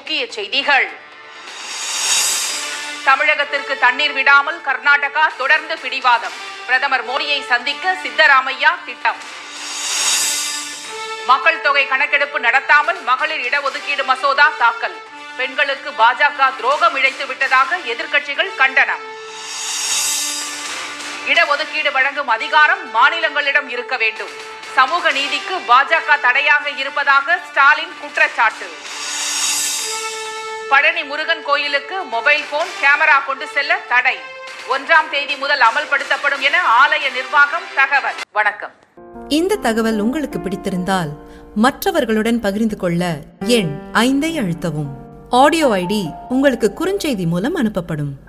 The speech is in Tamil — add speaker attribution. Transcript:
Speaker 1: முக்கிய செய்திகள் தமிழகத்திற்கு தண்ணீர் விடாமல் கர்நாடகா தொடர்ந்து பிடிவாதம் பிரதமர் மோடியை சந்திக்க சித்தராமையா திட்டம் மக்கள் தொகை கணக்கெடுப்பு நடத்தாமல் மகளிர் இடஒதுக்கீடு மசோதா தாக்கல் பெண்களுக்கு பாஜக துரோகம் இழைத்து விட்டதாக எதிர்க்கட்சிகள் கண்டனம் இடஒதுக்கீடு வழங்கும் அதிகாரம் மாநிலங்களிடம் இருக்க வேண்டும் சமூக நீதிக்கு பாஜக தடையாக இருப்பதாக ஸ்டாலின் குற்றச்சாட்டு பழனி முருகன் கோயிலுக்கு மொபைல் போன் கேமரா கொண்டு செல்ல தடை ஒன்றாம் தேதி முதல் அமல்படுத்தப்படும் என ஆலய நிர்வாகம் தகவல் வணக்கம்
Speaker 2: இந்த தகவல் உங்களுக்கு பிடித்திருந்தால் மற்றவர்களுடன் பகிர்ந்து கொள்ள எண் ஐந்தை அழுத்தவும் ஆடியோ ஐடி உங்களுக்கு குறுஞ்செய்தி மூலம் அனுப்பப்படும்